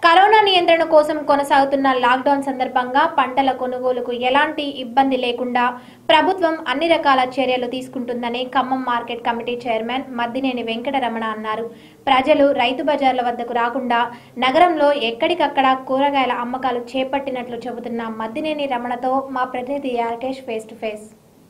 corona నియంత్రణ కోసం కొనసాగుతున్న లాక్డౌన్ సందర్భంగా పంటల కొనుగోలుకు ఎలాంటి ఇబ్బంది లేకుండా ప్రభుత్వం అన్ని రకాల చర్యలు తీసుకుంటుందని Khammam market committee chairman Maddineni Venkataramana అన్నారు ప్రజలు రైతు బజార్ల వద్దకు రాకుండా నగరంలో ఎక్కడికక్కడ కూరగాయల అమ్మకాలు చేపట్టినట్లు చెబుతున్న మద్దినేని రమణతో మా ప్రతినిధి Rakesh face to face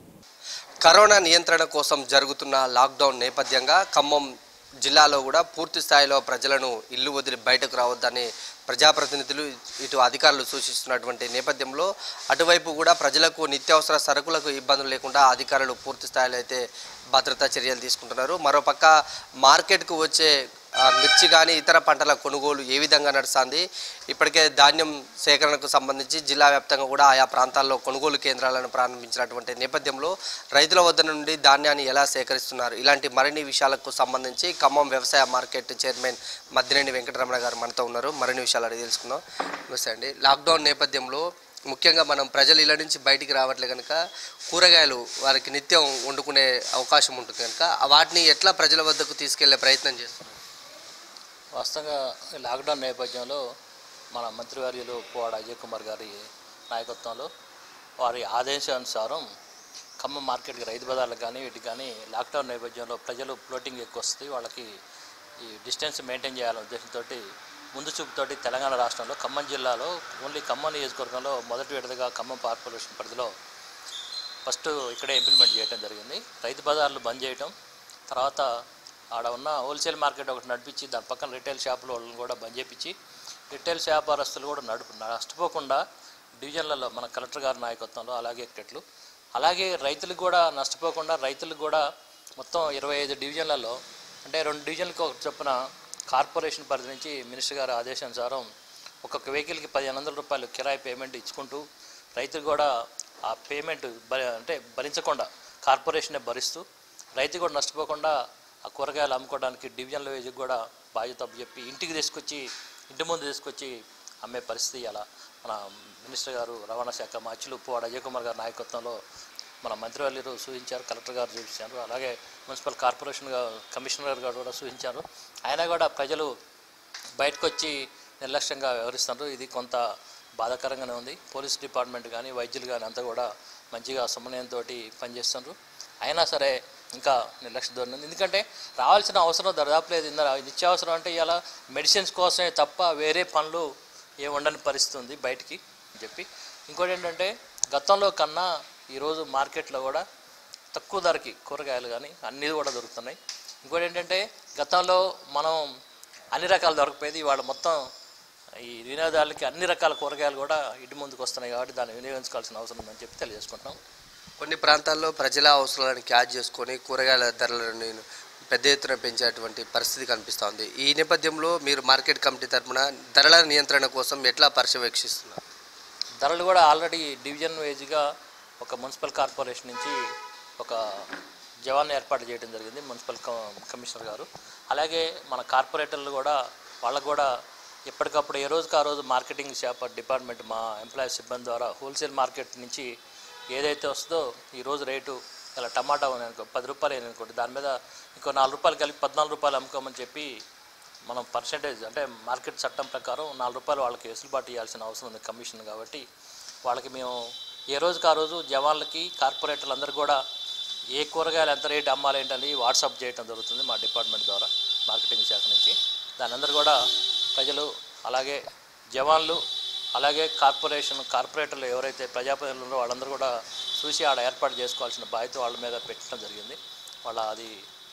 corona నియంత్రణ కోసం జరుగుతున్న లాక్డౌన్ నేపథ్యంగా ఖమ్మం జిల్లాలో కూడా పూర్తి స్థాయిలో ప్రజలను ఇల్లు వదిలి బయటకు రావద్దని ప్రజాప్రతినిధులు ఇటు అధికారులు సూచిస్తున్నటువంటి నేపథ్యంలో అటువైపు కూడా ప్రజలకు నిత్యావసర సరుకులకు ఇబ్బందులు లేకుండా అధికారులు పూర్తి స్థాయిలో అయితే భద్రతా చర్యలు తీసుకుంటున్నారు మరోపక్క మార్కెట్కు వచ్చే ఆ, మిర్చి కానీ ఇతర పంటల కొనుగోలు ఏ విధంగా నడుస్తుంది ఇప్పటికే ధాన్యం సేకరణకు సంబంధించి జిల్లా వ్యాప్తంగా కూడా ఆయా ప్రాంతాల్లో కొనుగోలు కేంద్రాలను ప్రారంభించినటువంటి నేపథ్యంలో రైతుల వద్ద నుండి ధాన్యాన్ని ఎలా సేకరిస్తున్నారు ఇలాంటి మరిన్ని విషయాలకు సంబంధించి ఖమ్మం వ్యవసాయ మార్కెట్ చైర్మన్ మద్దినేని వెంకటరమణ గారు మనతో ఉన్నారు మరిన్ని విషయాలు అడిగి తెలుసుకుందాం నమస్తే అండి లాక్డౌన్ నేపథ్యంలో ముఖ్యంగా మనం ప్రజలు ఇళ్ళ నుంచి బయటికి రావట్లే కనుక కూరగాయలు వారికి నిత్యం వండుకునే అవకాశం ఉంటుంది కనుక వాటిని ఎట్లా ప్రజల వద్దకు తీసుకెళ్లే ప్రయత్నం చేస్తున్నారు వాస్తవంగా ఈ లాక్డౌన్ నేపథ్యంలో మన మంత్రివర్యులు పువాడ అజయ్ కుమార్ గారి నాయకత్వంలో వారి ఆదేశానుసారం ఖమ్మం మార్కెట్కి రైతు బజార్లకు కానీ వీటికి కానీ లాక్డౌన్ నేపథ్యంలో ప్రజలు ఫ్లోటింగ్ ఎక్కువ వస్తుంది వాళ్ళకి ఈ డిస్టెన్స్ మెయింటైన్ చేయాలనే ఉద్దేశంతో ముందు చూపుతోటి తెలంగాణ రాష్ట్రంలో ఖమ్మం జిల్లాలో ఓన్లీ ఖమ్మం నియోజకవర్గంలో మొదటి విడతగా ఖమ్మం కార్పొరేషన్ పరిధిలో ఫస్ట్ ఇక్కడే ఇంప్లిమెంట్ చేయడం జరిగింది రైతు బజార్లు బంద్ చేయటం తర్వాత ఆడ ఉన్న హోల్సేల్ మార్కెట్ ఒకటి నడిపించి దాని పక్కన రిటైల్ షాపుల వాళ్ళని కూడా బంద్ చేయించి రిటైల్ వ్యాపారస్తులు కూడా నడుపు నష్టపోకుండా డివిజన్లలో మన కలెక్టర్ గారి నాయకత్వంలో అలాగే ఎక్కట్లు అలాగే రైతులకు కూడా నష్టపోకుండా రైతులకు కూడా మొత్తం ఇరవై ఐదు డివిజన్లలో అంటే రెండు డివిజన్లకు ఒక చొప్పున కార్పొరేషన్ పరిధి నుంచి మినిస్టర్ గారి ఆదేశానుసారం ఒక్కొక్క వెహికల్కి పదిహేను వందల రూపాయలు కిరాయి పేమెంట్ ఇచ్చుకుంటూ రైతులు కూడా ఆ పేమెంట్ భరి అంటే భరించకుండా కార్పొరేషనే భరిస్తూ రైతు కూడా నష్టపోకుండా ఆ కూరగాయలు అమ్ముకోవడానికి డివిజన్ల వేజ్కి కూడా బాధ్యత చెప్పి ఇంటికి తీసుకొచ్చి ఇంటి ముందు తీసుకొచ్చి అమ్మే పరిస్థితి అలా మన మినిస్టర్ గారు రవాణా శాఖ మాచులు పువాడ అజయ్ కుమార్ గారి నాయకత్వంలో మన మంత్రివర్యులు సూచించారు కలెక్టర్ గారు చూపించారు అలాగే మున్సిపల్ కార్పొరేషన్ గా- కమిషనర్ గారు కూడా సూచించారు ఆయన కూడా ప్రజలు బయటకు వచ్చి నిర్లక్ష్యంగా వ్యవహరిస్తున్నారు ఇది కొంత బాధాకరంగానే ఉంది పోలీస్ డిపార్ట్మెంట్ కానీ వైద్యులు కానీ అంతా కూడా మంచిగా సమన్వయంతో పనిచేస్తున్నారు అయినా సరే ఇంకా నిర్లక్ష్య ధోరణి ఉంది ఎందుకంటే రావాల్సిన అవసరం దరిదాపు లేదు ఇందా నిత్యావసరం అంటే ఇలా మెడిసిన్స్ కోసమే తప్ప వేరే పనులు ఏ ఉండని పరిస్థితి ఉంది బయటికి అని చెప్పి ఇంకోటి ఏంటంటే గతంలో కన్నా ఈరోజు మార్కెట్లో కూడా తక్కువ ధరకి కూరగాయలు కానీ అన్నీ కూడా దొరుకుతున్నాయి ఇంకోటి ఏంటంటే గతంలో మనం అన్ని రకాలు దొరకపోయేది ఇవాళ మొత్తం ఈ వినియోగదారులకి అన్ని రకాల కూరగాయలు కూడా ఇంటి ముందుకు వస్తున్నాయి కాబట్టి దాన్ని వినియోగించుకోవాల్సిన అవసరం ఉందని చెప్పి తెలియజేసుకుంటున్నాం కొన్ని ప్రాంతాల్లో ప్రజల అవసరాలను క్యాచ్ చేసుకొని కూరగాయల ధరలను పెద్ద ఎత్తున పెంచేటువంటి పరిస్థితి కనిపిస్తోంది ఈ నేపథ్యంలో మీరు మార్కెట్ కమిటీ తరపున ధరల నియంత్రణ కోసం ఎట్లా పర్యవేక్షిస్తున్నారు ధరలు కూడా ఆల్రెడీ డివిజన్ వేజ్గా ఒక మున్సిపల్ కార్పొరేషన్ నుంచి ఒక జవాన్ ఏర్పాటు చేయడం జరిగింది మున్సిపల్ కమ- కమిషనర్ గారు అలాగే మన కార్పొరేటర్లు కూడా వాళ్ళకు కూడా ఎప్పటికప్పుడు ఏ రోజుకి ఆ రోజు మార్కెటింగ్ శాఖ డిపార్ట్మెంట్ మా ఎంప్లాయీస్ సిబ్బంది ద్వారా హోల్సేల్ మార్కెట్ నుంచి ఏదైతే వస్తుందో ఈరోజు రేటు ఇలా టమాటా ఉంది అనుకో పది రూపాయలు అయింది అనుకోండి దాని మీద ఇంకో నాలుగు రూపాయలు కలిపి పద్నాలుగు రూపాయలు అమ్ముకోమని చెప్పి మనం పర్సంటేజ్ అంటే మార్కెట్ చట్టం ప్రకారం నాలుగు రూపాయలు వాళ్ళకి వెసులుబాటు ఇవ్వాల్సిన అవసరం ఉంది కమిషన్ కాబట్టి వాళ్ళకి మేము ఏ రోజుకి ఆ రోజు జవాన్లకి కార్పొరేటర్లు అందరూ కూడా ఏ కూరగాయలు ఎంత రేటు అమ్మాలి ఏంటని వాట్సాప్ చేయడం జరుగుతుంది మా డిపార్ట్మెంట్ ద్వారా మార్కెటింగ్ శాఖ నుంచి దాని అందరూ కూడా ప్రజలు అలాగే జవాన్లు అలాగే కార్పొరేషన్ కార్పొరేటర్లు ఎవరైతే ప్రజాప్రతినిధులు ఉన్నారో వాళ్ళందరూ కూడా చూసి ఆడ ఏర్పాటు చేసుకోవాల్సిన బాధ్యత వాళ్ళ మీద పెట్టడం జరిగింది వాళ్ళ అది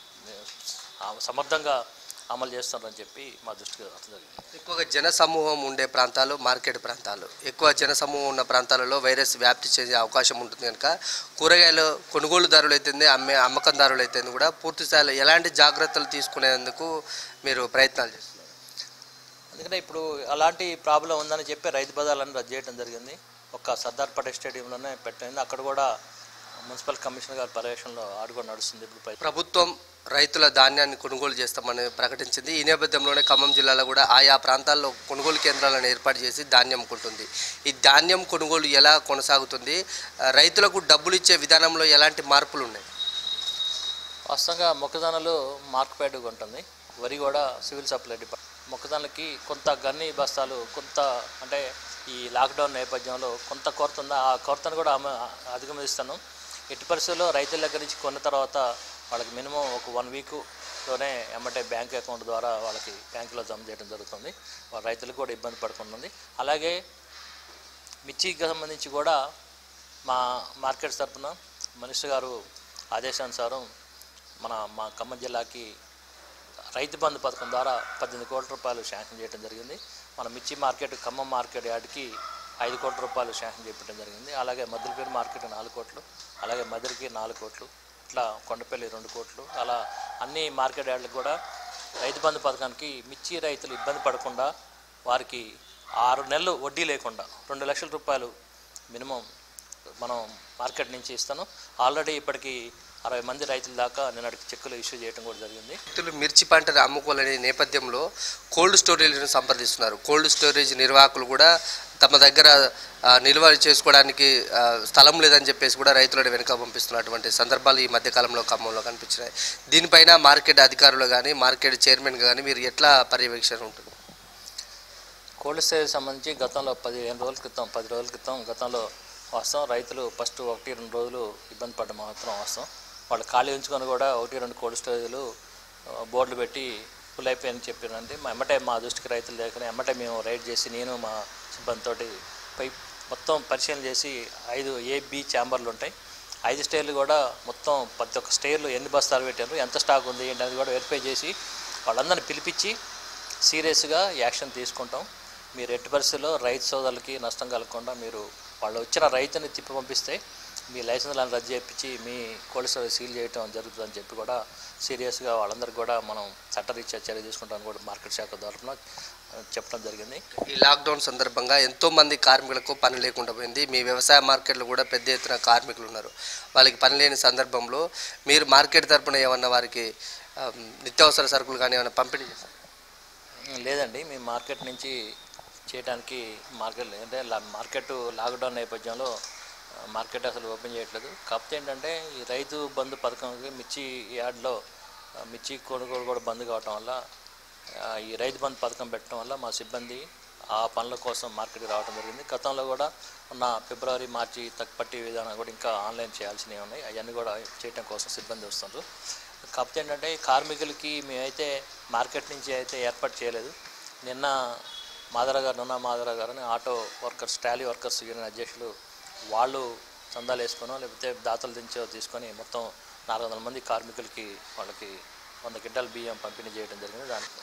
ఆ, సమర్థంగా అమలు చేస్తున్నారని చెప్పి మా దృష్టికి రావడం జరిగింది ఎక్కువగా జన సమూహం ఉండే ప్రాంతాలు మార్కెట్ ప్రాంతాలు ఎక్కువ జన సమూహం ఉన్న ప్రాంతాలలో వైరస్ వ్యాప్తి చెందే అవకాశం ఉంటుంది కనుక కూరగాయలు కొనుగోలుదారులు అయితే అమ్మే అమ్మకందారులు అయితే కూడా పూర్తి స్థాయిలో ఎలాంటి జాగ్రత్తలు తీసుకునేందుకు మీరు ప్రయత్నాలు చేస్తున్నారు ఎందుకంటే ఇప్పుడు అలాంటి ప్రాబ్లం ఉందని చెప్పి రైతు బజార్లను రద్దు చేయడం జరిగింది ఒక సర్దార్ పటేల్ స్టేడియంలోనే పెట్టింది అక్కడ కూడా మున్సిపల్ కమిషనర్ గారి పర్యవేక్షణలో ఆడు కూడా నడుస్తుంది ఇప్పుడు పై- ప్రభుత్వం రైతుల ధాన్యాన్ని కొనుగోలు చేస్తామని ప్రకటించింది ఈ నేపథ్యంలోనే ఖమ్మం జిల్లాలో కూడా ఆయా ప్రాంతాల్లో కొనుగోలు కేంద్రాలను ఏర్పాటు చేసి ధాన్యం కొంటుంది ఈ ధాన్యం కొనుగోలు ఎలా కొనసాగుతుంది ఆ, రైతులకు డబ్బులు ఇచ్చే విధానంలో ఎలాంటి మార్పులు ఉన్నాయి వాస్తవంగా మొక్కజొన్నలు మార్క్ ప్యాడ్ ఉంటుంది వరి కూడా సివిల్ సప్లై డిపార్ట్ మొక్కజొన్నలకి కొంత గన్ని బస్తాలు కొంత అంటే ఈ లాక్డౌన్ నేపథ్యంలో కొంత కొరత ఉందా ఆ కొరతను కూడా అమ- అధిగమిస్తాను ఎట్టి పరిస్థితుల్లో రైతుల దగ్గర నుంచి కొన్న తర్వాత వాళ్ళకి మినిమం ఒక వన్ వీక్లోనే ఎమ్మటే బ్యాంక్ అకౌంట్ ద్వారా వాళ్ళకి బ్యాంకులో జమ చేయడం జరుగుతుంది వాళ్ళ రైతులకు కూడా ఇబ్బంది పడుతుంది అలాగే మిర్చికి సంబంధించి కూడా మా మార్కెట్ తరఫున మినిస్టర్ గారు ఆదేశానుసారం మన మా ఖమ్మం జిల్లాకి రైతు బంధు పథకం ద్వారా పద్దెనిమిది కోట్ల రూపాయలు శాంక్షన్ చేయడం జరిగింది మన మిర్చి మార్కెట్ ఖమ్మం మార్కెట్ యార్డ్కి ఐదు కోట్ల రూపాయలు శాంక్షన్ చేయడం జరిగింది అలాగే మద్దిలపేరు మార్కెట్ నాలుగు కోట్లు అలాగే మదిరికి నాలుగు కోట్లు ఇట్లా కొండపల్లి రెండు కోట్లు అలా అన్ని మార్కెట్ యార్డ్లకు కూడా రైతు బంధు పథకానికి మిర్చి రైతులు ఇబ్బంది పడకుండా వారికి ఆరు నెలలు వడ్డీ లేకుండా రెండు లక్షల రూపాయలు మినిమం మనం మార్కెట్ నుంచి ఇస్తాను ఆల్రెడీ ఇప్పటికి అరవై మంది రైతుల దాకా నిన్నటికి చెక్కులు ఇష్యూ చేయడం కూడా జరిగింది రైతులు మిర్చి పంటను అమ్ముకోలేని నేపథ్యంలో కోల్డ్ స్టోరేజ్ను సంప్రదిస్తున్నారు కోల్డ్ స్టోరేజ్ నిర్వాహకులు కూడా తమ దగ్గర ఆ, నిల్వ చేసుకోవడానికి ఆ, స్థలం లేదని చెప్పేసి కూడా రైతులను వెనుక పంపిస్తున్నటువంటి సందర్భాలు ఈ మధ్యకాలంలో ఖమ్మంలో కనిపించినాయి దీనిపైన మార్కెట్ అధికారులు కానీ మార్కెట్ చైర్మన్ కానీ మీరు ఎట్లా పర్యవేక్షణ ఉంటుంది కోల్డ్ స్టోరేజ్ సంబంధించి గతంలో పదిహేను రోజుల క్రితం పది రోజుల క్రితం గతంలో వాస్తవం రైతులు ఫస్ట్ ఒకటి రెండు రోజులు ఇబ్బంది పడ్డ మాత్రం వాస్తవం వాళ్ళు ఖాళీ ఉంచుకొని కూడా ఒకటి రెండు కోల్డ్ స్టోరేజ్లు ఆ, బోర్డులు పెట్టి ఫుల్ అయిపోయాయని చెప్పారంటే మా ఎమ్మటే మా దృష్టికి రైతులు లేకనే ఎమ్మటే మేము రైడ్ చేసి నేను మా సిబ్బందితోటి పై మొత్తం పరిశీలన చేసి ఐదు ఏ బి ఛాంబర్లు ఉంటాయి ఐదు స్టేర్లు కూడా మొత్తం ప్రతి ఒక్క స్టేర్లు ఎన్ని బస్తాలు పెట్టారు ఎంత స్టాక్ ఉంది ఏంటి అనేది కూడా వెరిఫై చేసి వాళ్ళందరిని పిలిపించి సీరియస్గా యాక్షన్ తీసుకుంటాం మీరు ఎట్టి పరిస్థితుల్లో రైతు సోదరులకి నష్టం కలగకుండా మీరు వాళ్ళు వచ్చిన రైతుని తిప్పి పంపిస్తే మీ లైసెన్స్లను రద్దు చేయించి మీ కోల్డ్ స్టోరేజ్ సీల్ చేయడం జరుగుతుందని చెప్పి కూడా సీరియస్గా వాళ్ళందరికీ కూడా మనం చట్టరీత్యా చర్య తీసుకుంటామని కూడా మార్కెట్ శాఖ తరఫున చెప్పడం జరిగింది ఈ లాక్డౌన్ సందర్భంగా ఎంతో మంది కార్మికులకు పని లేకుండా పోయింది మీ వ్యవసాయ మార్కెట్లో కూడా పెద్ద ఎత్తున కార్మికులు ఉన్నారు వాళ్ళకి పని లేని సందర్భంలో మీరు మార్కెట్ తరపున ఏమన్నా వారికి ఆ, నిత్యావసర సరుకులు కానీ ఏమైనా పంపిణీ చేస్తారు లేదండి మేము మార్కెట్ నుంచి చేయడానికి మార్కెట్ అంటే లా- మార్కెట్ లాక్డౌన్ నేపథ్యంలో ఆ, మార్కెట్ అసలు ఓపెన్ చేయట్లేదు కాకపోతే ఏంటంటే ఈ రైతు బంధు పథకంకి మిర్చి యార్డ్లో ఆ, మిర్చి కొనుగోలు కూడా బంద్ కావటం వల్ల ఆ, ఈ రైతు బంధు పథకం పెట్టడం వల్ల మా సిబ్బంది ఆ పనుల కోసం మార్కెట్కి రావడం జరిగింది గతంలో కూడా ఉన్న ఫిబ్రవరి మార్చి తక్కుపట్టి విధానం కూడా ఇంకా ఆన్లైన్ చేయాల్సినవి ఉన్నాయి అవన్నీ కూడా చేయడం కోసం సిబ్బంది వస్తున్నారు కాకపోతే ఏంటంటే కార్మికులకి మేమైతే మార్కెట్ నుంచి అయితే ఏర్పాటు చేయలేదు నిన్న మాదర గారు నున్న మాదర గారు అని auto workers trolley workers union అధ్యక్షులు వాళ్ళు చందాలు వేసుకొనో లేకపోతే దాతలు దించో తీసుకొని మొత్తం నాలుగు వందల మంది కార్మికులకి వాళ్ళకి వంద గిడ్డల బియ్యం పంపిణీ చేయడం జరిగింది దానికి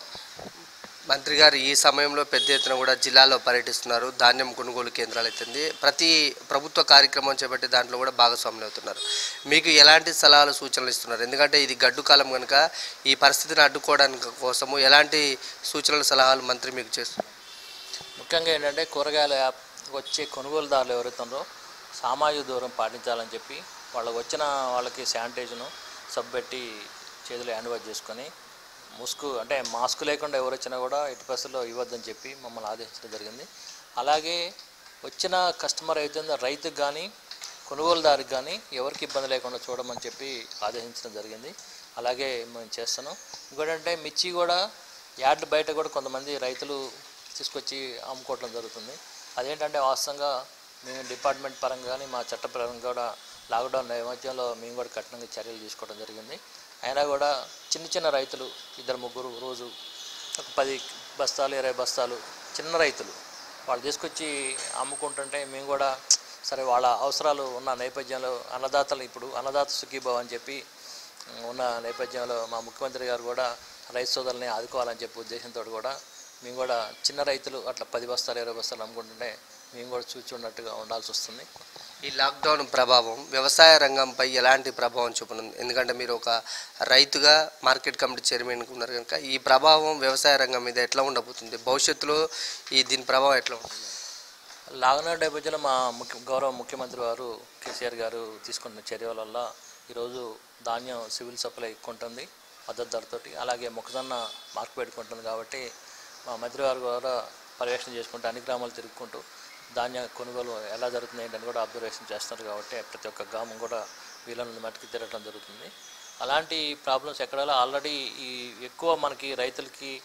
మంత్రి గారు ఈ సమయంలో పెద్ద ఎత్తున కూడా జిల్లాలో పర్యటిస్తున్నారు ధాన్యం కొనుగోలు కేంద్రాలు అవుతుంది ప్రతి ప్రభుత్వ కార్యక్రమం చేపట్టి దాంట్లో కూడా భాగస్వాములు అవుతున్నారు మీకు ఎలాంటి సలహాలు సూచనలు ఇస్తున్నారు ఎందుకంటే ఇది గడ్డు కాలం కనుక ఈ పరిస్థితిని అడ్డుకోవడానికి కోసము ఎలాంటి సూచనలు సలహాలు మంత్రి మీకు చేస్తున్నారు ముఖ్యంగా ఏంటంటే కూరగాయల యాప్ వచ్చే కొనుగోలుదారులు ఎవరైతే ఉన్నారో సామాజిక దూరం పాటించాలని చెప్పి వాళ్ళకి వచ్చిన వాళ్ళకి శానిటైజర్ను సబ్బు పెట్టి చేతులు హ్యాండ్ వాష్ చేసుకొని ముసుగు అంటే మాస్క్ లేకుండా ఎవరు వచ్చినా కూడా ఎట్టి పరిస్థితుల్లో ఇవ్వద్దని చెప్పి మమ్మల్ని ఆదేశించడం జరిగింది అలాగే వచ్చిన కస్టమర్ అయితే రైతుకు కానీ కొనుగోలుదారికి కానీ ఎవరికి ఇబ్బంది లేకుండా చూడమని చెప్పి ఆదేశించడం జరిగింది అలాగే మేము చేస్తున్నాం ఇంకోటంటే మిర్చి కూడా యార్డ్ బయట కూడా కొంతమంది రైతులు తీసుకొచ్చి అమ్ముకోవడం జరుగుతుంది అదేంటంటే వాస్తవంగా మేము డిపార్ట్మెంట్ పరంగా కానీ మా చట్టపరంగా కూడా లాక్డౌన్ నేపథ్యంలో మేము కూడా కఠినంగా చర్యలు తీసుకోవడం జరిగింది అయినా కూడా చిన్న చిన్న రైతులు ఇద్దరు ముగ్గురు రోజు ఒక పది బస్తాలు ఇరవై బస్తాలు చిన్న రైతులు వాళ్ళు తీసుకొచ్చి అమ్ముకుంటుంటే మేము కూడా సరే వాళ్ళ అవసరాలు ఉన్న నేపథ్యంలో అన్నదాతలు ఇప్పుడు అన్నదాత సుఖీభావ్ అని చెప్పి ఉన్న నేపథ్యంలో మా ముఖ్యమంత్రి గారు కూడా రైతు సోదరుల్ని ఆదుకోవాలని చెప్పి ఉద్దేశంతో కూడా మేము కూడా చిన్న రైతులు అట్లా పది బస్తాలు ఇరవై బస్తాలు అమ్ముకుంటుంటే మేము కూడా చూచున్నట్టుగా ఉండాల్సి వస్తుంది ఈ లాక్డౌన్ ప్రభావం వ్యవసాయ రంగంపై ఎలాంటి ప్రభావం చూపనుంది ఎందుకంటే మీరు ఒక రైతుగా మార్కెట్ కమిటీ చైర్మన్ ఉన్నారు కనుక ఈ ప్రభావం వ్యవసాయ రంగం మీద ఎట్లా ఉండబోతుంది భవిష్యత్తులో ఈ దీని ప్రభావం ఎట్లా ఉంటుంది లాక్డౌన్ నేపథ్యంలో మా ముఖ్య గౌరవ ముఖ్యమంత్రి వారు కేసీఆర్ గారు తీసుకున్న చర్యల వల్ల ఈరోజు ధాన్యం సివిల్ సప్లై కొంటుంది మద్దతు ధరతోటి అలాగే మొక్కజొన్న మార్కెట్ కొంటుంది కాబట్టి మా మంత్రి వారు కూడా పర్యవేక్షణ చేసుకుంటూ అన్ని గ్రామాలు తిరుగుకుంటూ ధాన్య కొనుగోలు ఎలా జరుగుతుంది ఏంటని కూడా అబ్జర్వేషన్ చేస్తున్నారు కాబట్టి ప్రతి ఒక్క గ్రామం కూడా వీళ్ళని మట్టుకు తిరగడం జరుగుతుంది అలాంటి ప్రాబ్లమ్స్ ఎక్కడ ఆల్రెడీ ఈ ఎక్కువ మనకి రైతులకి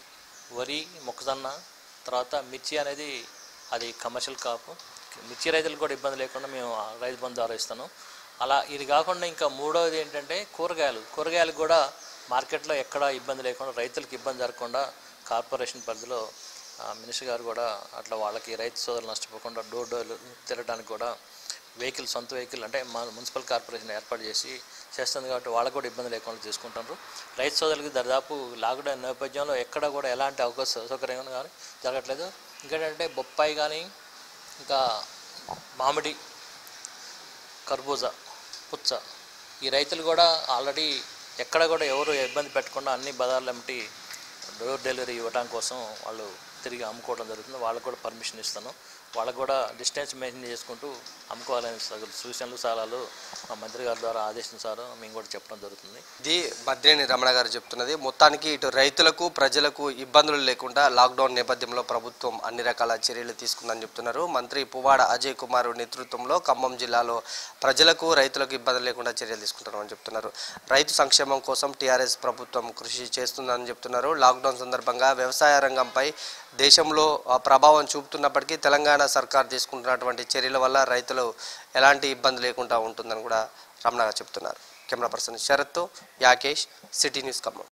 వరి మొక్కజొన్న తర్వాత మిర్చి అనేది అది కమర్షియల్ కాపు మిర్చి రైతులకు కూడా ఇబ్బంది లేకుండా మేము ఆ రైతు బంధు ద్వారా ఇస్తాను అలా ఇది కాకుండా ఇంకా మూడవది ఏంటంటే కూరగాయలు కూరగాయలకు కూడా మార్కెట్లో ఎక్కడ ఇబ్బంది లేకుండా రైతులకు ఇబ్బంది జరగకుండా కార్పొరేషన్ పరిధిలో ఆ, మినిస్టర్ గారు కూడా అట్లా వాళ్ళకి రైతు సోదరులు నష్టపోకుండా డోర్ డోర్ తిరగడానికి కూడా వెహికల్ సొంత వెహికల్ అంటే మా మున్సిపల్ కార్పొరేషన్ ఏర్పాటు చేసి చేస్తుంది కాబట్టి వాళ్ళకు కూడా ఇబ్బంది లేకుండా తీసుకుంటారు రైతు సోదరులకి దాదాపు లాక్డౌన్ నేపథ్యంలో ఎక్కడ కూడా ఎలాంటి అవకాశ సౌకర్యం కానీ జరగట్లేదు ఇంకేంటంటే బొప్పాయి కానీ ఇంకా మామిడి కర్బూజా పుచ్చ ఈ రైతులు కూడా ఆల్రెడీ ఎక్కడ కూడా ఎవరు ఇబ్బంది పెట్టకుండా అన్ని బజార్లు ఎమ్మటి డోర్ డెలివరీ ఇవ్వడం కోసం వాళ్ళు తిరిగి అమ్ముకోవడం జరుగుతుంది వాళ్ళకు కూడా పర్మిషన్ ఇస్తాను వాళ్ళకు కూడా డిస్టెన్స్ మెయింటైన్ చేసుకుంటూ అమ్ముకోవాలని సగ- సూచనలు సలహాలు మా మంత్రి గారి ద్వారా ఆదేశించారు మేము కూడా చెప్పడం జరుగుతుంది ఇది మద్రేని రమణ గారు చెప్తున్నది మొత్తానికి ఇటు రైతులకు ప్రజలకు ఇబ్బందులు లేకుండా లాక్డౌన్ నేపథ్యంలో ప్రభుత్వం అన్ని రకాల చర్యలు తీసుకుందని చెప్తున్నారు మంత్రి పువ్వాడ అజయ్ కుమార్ నేతృత్వంలో ఖమ్మం జిల్లాలో ప్రజలకు రైతులకు ఇబ్బంది లేకుండా చర్యలు తీసుకుంటున్నామని చెప్తున్నారు రైతు సంక్షేమం కోసం టీఆర్ఎస్ ప్రభుత్వం కృషి చేస్తుందని చెప్తున్నారు లాక్డౌన్ సందర్భంగా వ్యవసాయ రంగంపై దేశంలో ఆ, ప్రభావం చూపుతున్నప్పటికీ తెలంగాణ సర్కార్ తీసుకుంటున్నటువంటి చర్యల వల్ల రైతులు ఎలాంటి ఇబ్బంది లేకుండా ఉంటుందని కూడా రమణ గారు చెప్తున్నారు కెమెరా పర్సన్ శరత్తో యాకేష్ సిటీ న్యూస్ ఖమ్మం